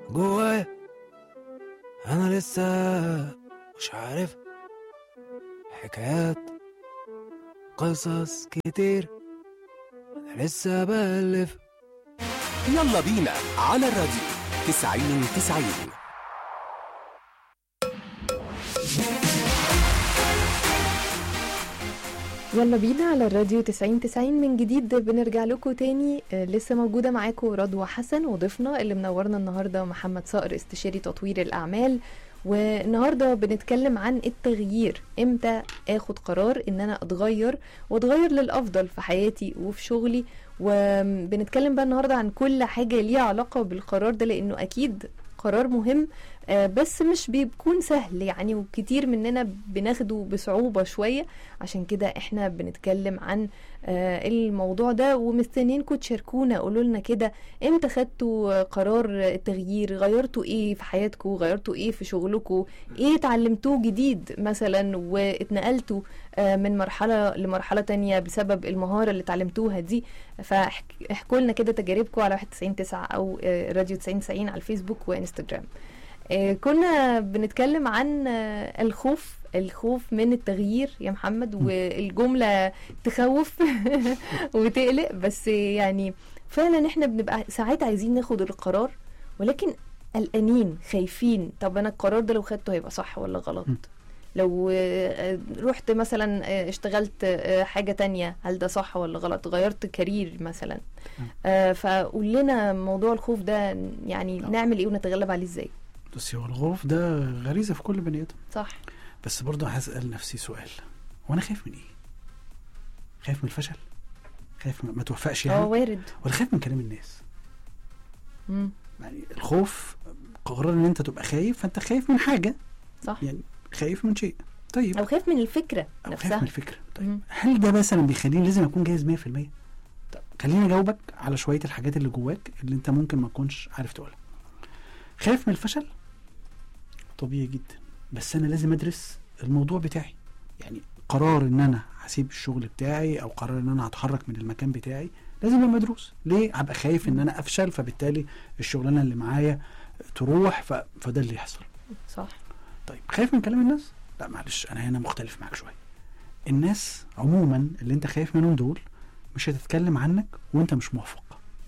جوايا انا لسه مش عارف حكايات قصص كتير انا لسه بألف يلا بينا على الراديو 90 90 يلا بينا على الراديو 90 90 من جديد بنرجع لكم تاني آه، لسه موجودة معاكم رضوى حسن وضيفنا اللي منورنا النهاردة محمد صقر استشاري تطوير الأعمال والنهاردة بنتكلم عن التغيير امتى اخد قرار ان انا اتغير واتغير للافضل في حياتي وفي شغلي وبنتكلم بقى النهاردة عن كل حاجة ليها علاقة بالقرار ده لانه اكيد قرار مهم آه، بس مش بيكون سهل يعني وكتير مننا بناخده بصعوبة شوية عشان كده احنا بنتكلم عن آه، الموضوع ده ومستنيينكم تشاركونا قولوا لنا كده امتى خدتوا قرار التغيير غيرتوا ايه في حياتكم غيرتوا ايه في شغلكم ايه اتعلمتوه جديد مثلا واتنقلتوا آه، من مرحلة لمرحلة تانية بسبب المهارة اللي اتعلمتوها دي فاحكوا لنا كده تجاربكم على 199 او آه، راديو 9090 على الفيسبوك وانستجرام آه، كنا بنتكلم عن آه، الخوف الخوف من التغيير يا محمد والجملة تخوف وتقلق بس يعني فعلا احنا بنبقى ساعات عايزين ناخد القرار ولكن قلقانين خايفين طب انا القرار ده لو خدته هيبقى صح ولا غلط م. لو آه، رحت مثلا آه، اشتغلت آه، حاجة تانية هل ده صح ولا غلط غيرت كارير مثلا آه، فقول لنا موضوع الخوف ده يعني لا. نعمل ايه ونتغلب عليه ازاي بصي هو الخوف ده غريزه في كل بني ادم صح بس برضه هسال نفسي سؤال وانا خايف من ايه؟ خايف من الفشل؟ خايف ما ما توفقش اه يعني وارد ولا خايف من كلام الناس؟ مم. يعني الخوف قرار ان انت تبقى خايف فانت خايف من حاجه صح يعني خايف من شيء طيب او خايف من الفكرة او خايف نفسها من الفكره طيب مم. هل ده مثلا بيخليني لازم اكون جاهز 100%؟ طب خليني اجاوبك على شويه الحاجات اللي جواك اللي انت ممكن ما تكونش عارف تقولها. خايف من الفشل؟ طبيعي جدا بس انا لازم ادرس الموضوع بتاعي. يعني قرار ان انا هسيب الشغل بتاعي او قرار ان انا هتحرك من المكان بتاعي لازم يبقى مدروس. ليه؟ هبقى خايف ان انا افشل فبالتالي الشغلانه اللي معايا تروح ف... فده اللي يحصل. صح طيب خايف من كلام الناس؟ لا معلش انا هنا مختلف معاك شويه. الناس عموما اللي انت خايف منهم دول مش هتتكلم عنك وانت مش موفق.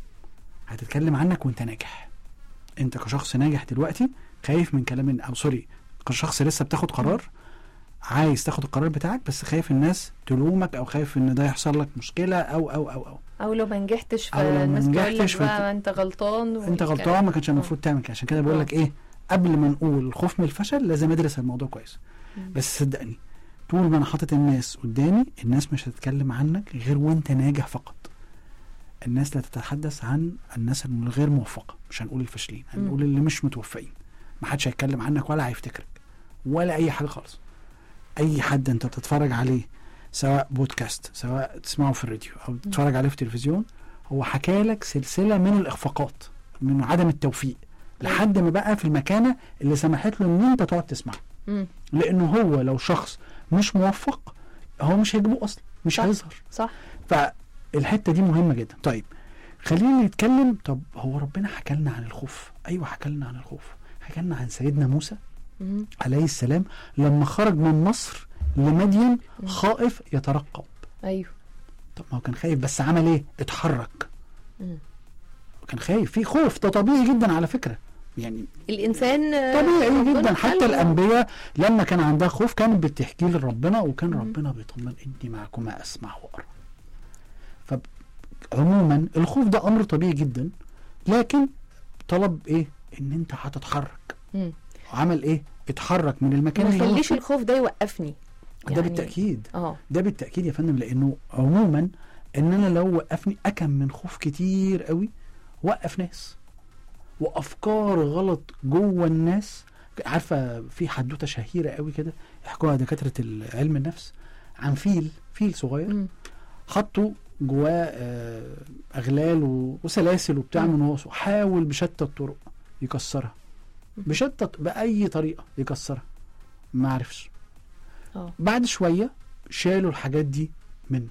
هتتكلم عنك وانت ناجح. انت كشخص ناجح دلوقتي خايف من كلام ال- او سوري كشخص لسه بتاخد قرار عايز تاخد القرار بتاعك بس خايف الناس تلومك او خايف ان ده يحصل لك مشكله او او او او او لو ما نجحتش أو لو ما فالناس تقول لك نجحتش بقى فأنت- انت غلطان انت والكلام. غلطان ما كانش المفروض تعمل كده عشان كده بقول لك ايه قبل ما نقول الخوف من الفشل لازم ادرس الموضوع كويس مم. بس صدقني طول ما انا حاطط الناس قدامي الناس مش هتتكلم عنك غير وانت ناجح فقط الناس لا تتحدث عن الناس الغير موفقه مش هنقول الفاشلين هنقول اللي مش متوفقين ما حدش هيتكلم عنك ولا هيفتكرك ولا اي حاجه خالص اي حد انت بتتفرج عليه سواء بودكاست سواء تسمعه في الراديو او تتفرج عليه في التلفزيون هو حكى لك سلسله من الاخفاقات من عدم التوفيق لحد ما بقى في المكانه اللي سمحت له ان انت تقعد تسمعه مم. لانه هو لو شخص مش موفق هو مش هيجيبه اصلا مش صح. هيظهر صح فالحته دي مهمه جدا طيب خلينا نتكلم طب هو ربنا حكى لنا عن الخوف ايوه حكى لنا عن الخوف حكى لنا عن سيدنا موسى مم. عليه السلام لما خرج من مصر لمدين خائف يترقب ايوه طب ما هو كان خايف بس عمل ايه اتحرك مم. كان خايف في خوف ده طبيعي جدا على فكره يعني الانسان آه، طبيعي ربنا جدا حتى خلقه. الانبياء لما كان عندها خوف كانت بتحكي لربنا وكان مم. ربنا بيطمن اني معكما اسمع وارى فعموما الخوف ده امر طبيعي جدا لكن طلب ايه ان انت هتتحرك مم. عمل ايه اتحرك من المكان ما اللي هو يخليش فيه. الخوف ده يوقفني ده بالتاكيد اه ده بالتاكيد يا فندم لانه عموما ان انا لو وقفني اكم من خوف كتير قوي وقف ناس وافكار غلط جوه الناس عارفه في حدوته شهيره قوي كده يحكوها دكاتره علم النفس عن فيل فيل صغير مم. حطوا جواه آه، اغلال و- وسلاسل وبتاع مم. من هو حاول بشتى الطرق يكسرها بشتى باي طريقه يكسرها ما عرفش اه بعد شويه شالوا الحاجات دي منه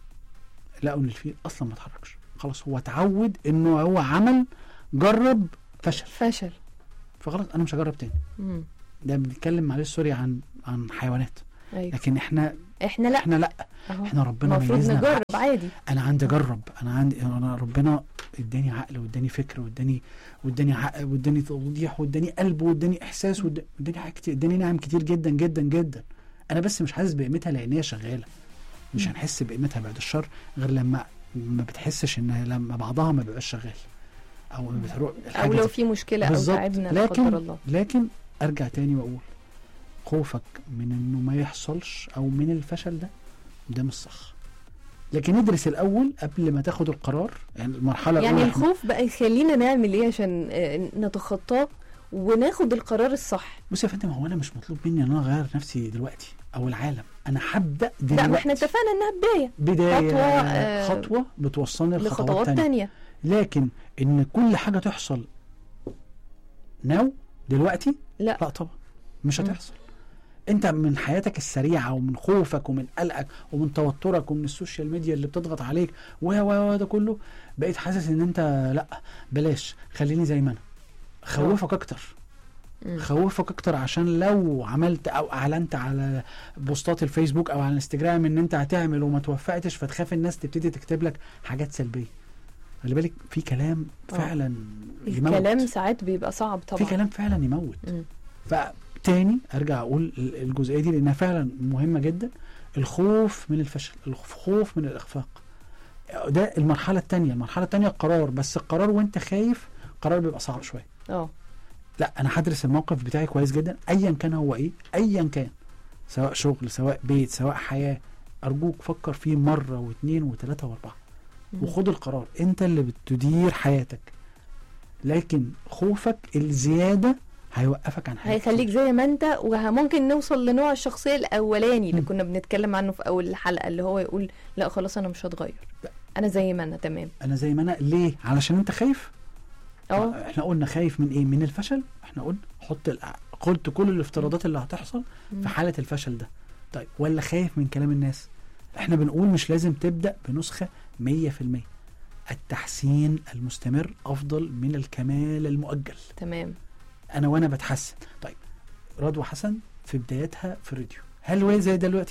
لقوا ان الفيل اصلا ما اتحركش خلاص هو اتعود انه هو عمل جرب فشل فشل فخلاص انا مش هجرب تاني مم. ده بنتكلم معلش سوري عن عن حيوانات ايوه لكن احنا احنا لا احنا لا اهو احنا ربنا المفروض ميزنا نجرب بعقل. عادي انا عندي اجرب انا عندي انا ربنا اداني عقل واداني فكر واداني واداني عقل واداني توضيح واداني قلب واداني احساس واد- واداني حاجات كتير اداني نعم كتير جدا جدا جدا انا بس مش حاسس بقيمتها لان هي شغاله مش مم. هنحس بقيمتها بعد الشر غير لما ما بتحسش ان لما بعضها ما بيبقاش شغال او ما بتروح او الحاجة لو دي. في مشكله او بالظبط. تعبنا لا لكن قدر الله لكن ارجع تاني واقول خوفك من انه ما يحصلش او من الفشل ده ده مش صح لكن ادرس الاول قبل ما تاخد القرار يعني المرحله يعني الاولى إحنا- الخوف بقى يخلينا نعمل ايه عشان آه، نتخطاه وناخد القرار الصح بص يا فندم هو انا مش مطلوب مني ان انا اغير نفسي دلوقتي او العالم انا هبدا لا دلوقتي ما احنا اتفقنا انها بدايه بدايه خطوة، آه، خطوه بتوصلني لخطوات لخطوات تانية تانية لكن ان كل حاجه تحصل ناو دلوقتي لا لا طبعا مش مم. هتحصل انت من حياتك السريعه ومن خوفك ومن قلقك ومن توترك ومن السوشيال ميديا اللي بتضغط عليك و و و ده كله بقيت حاسس ان انت لا بلاش خليني زي ما انا خوفك اكتر مم. خوفك اكتر عشان لو عملت او اعلنت على بوستات الفيسبوك او على الانستجرام ان انت هتعمل وما توفقتش فتخاف الناس تبتدي تكتب لك حاجات سلبيه خلي بالك في كلام آه. فعلا يموت الكلام ساعات بيبقى صعب طبعا في كلام فعلا يموت مم. فتاني ارجع اقول ال- الجزئيه دي لانها فعلا مهمه جدا الخوف من الفشل الخوف من الاخفاق ده المرحله الثانيه المرحله الثانيه القرار بس القرار وانت خايف قرار بيبقى صعب شويه اه لا انا هدرس الموقف بتاعي كويس جدا ايا كان هو ايه ايا كان سواء شغل سواء بيت سواء حياه ارجوك فكر فيه مره واثنين وثلاثه واربعه مم. وخد القرار انت اللي بتدير حياتك لكن خوفك الزياده هيوقفك عن حياتك هيخليك زي ما انت وممكن نوصل لنوع الشخصيه الاولاني اللي مم. كنا بنتكلم عنه في اول الحلقه اللي هو يقول لا خلاص انا مش هتغير لا. انا زي ما انا تمام انا زي ما انا ليه علشان انت خايف اه احنا قلنا خايف من ايه من الفشل احنا قلنا حط ال- قلت كل الافتراضات اللي هتحصل مم. في حاله الفشل ده طيب ولا خايف من كلام الناس احنا بنقول مش لازم تبدا بنسخه 100% التحسين المستمر افضل من الكمال المؤجل تمام انا وانا بتحسن طيب رضوى حسن في بدايتها في الراديو هل وهي زي دلوقتي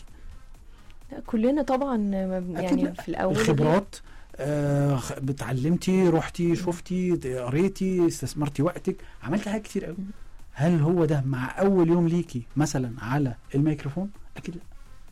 لا كلنا طبعا ما بن- أكيد يعني لا. في الاول الخبرات آه خ- اتعلمتي رحتي شفتي قريتي استثمرتي وقتك عملتي حاجات كتير قوي مم. هل هو ده مع اول يوم ليكي مثلا على الميكروفون اكيد لا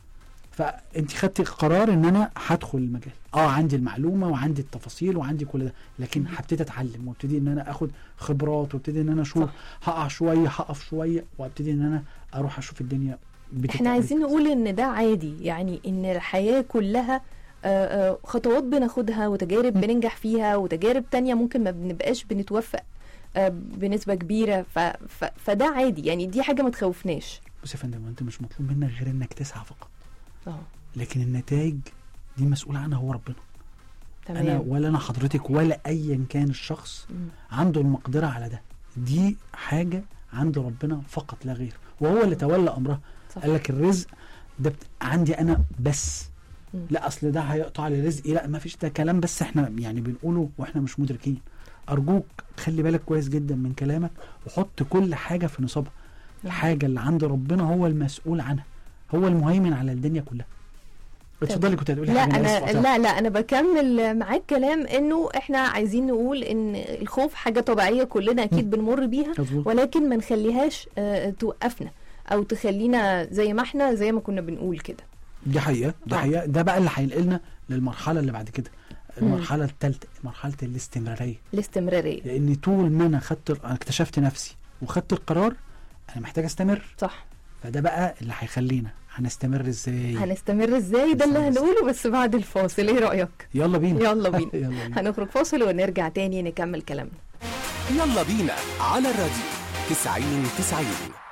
فانت خدتي قرار ان انا هدخل المجال اه عندي المعلومه وعندي التفاصيل وعندي كل ده لكن مم. هبتدي اتعلم وابتدي ان انا اخد خبرات وابتدي ان انا اشوف صح. هقع شويه هقف شويه وابتدي ان انا اروح اشوف الدنيا بتتقلب. احنا عايزين نقول ان ده عادي يعني ان الحياة كلها آه، آه، خطوات بناخدها وتجارب م. بننجح فيها وتجارب تانية ممكن ما بنبقاش بنتوفق آه، بنسبة كبيرة ف... ف... فده عادي يعني دي حاجة ما تخوفناش بص يا فندم انت مش مطلوب منك غير انك تسعى فقط اه لكن النتائج دي مسؤول عنها هو ربنا انا تمام ولا انا حضرتك ولا ايا كان الشخص مم. عنده المقدره على ده دي حاجه عند ربنا فقط لا غير وهو اللي تولى امرها صح. قال لك الرزق ده بت... عندي انا بس مم. لا اصل ده هيقطع لي رزقي لا ما فيش ده كلام بس احنا يعني بنقوله واحنا مش مدركين ارجوك خلي بالك كويس جدا من كلامك وحط كل حاجه في نصابها الحاجه اللي عند ربنا هو المسؤول عنها هو المهيمن على الدنيا كلها اتفضلي كنت هتقولي لا حاجه انا آسف قطعت. لا لا انا بكمل معاك كلام انه احنا عايزين نقول ان الخوف حاجة طبيعية كلنا اكيد بنمر بيها مظبوط ولكن ما نخليهاش آه، توقفنا او تخلينا زي ما احنا زي ما كنا بنقول كده دي حقيقه دي آه. حقيقه ده بقى اللي هينقلنا للمرحله اللي بعد كده مم. المرحله الثالثه مرحله الاستمراريه الاستمرارية لان طول ما انا خدت انا اكتشفت نفسي وخدت القرار انا محتاج استمر صح فده بقى اللي هيخلينا هنستمر ازاي هنستمر ازاي ده اللي هنستمر هنقوله بس بعد الفاصل ايه رأيك يلا بينا يلا بينا يلا بينا هنخرج فاصل ونرجع تاني نكمل كلامنا يلا بينا على الراديو 90 90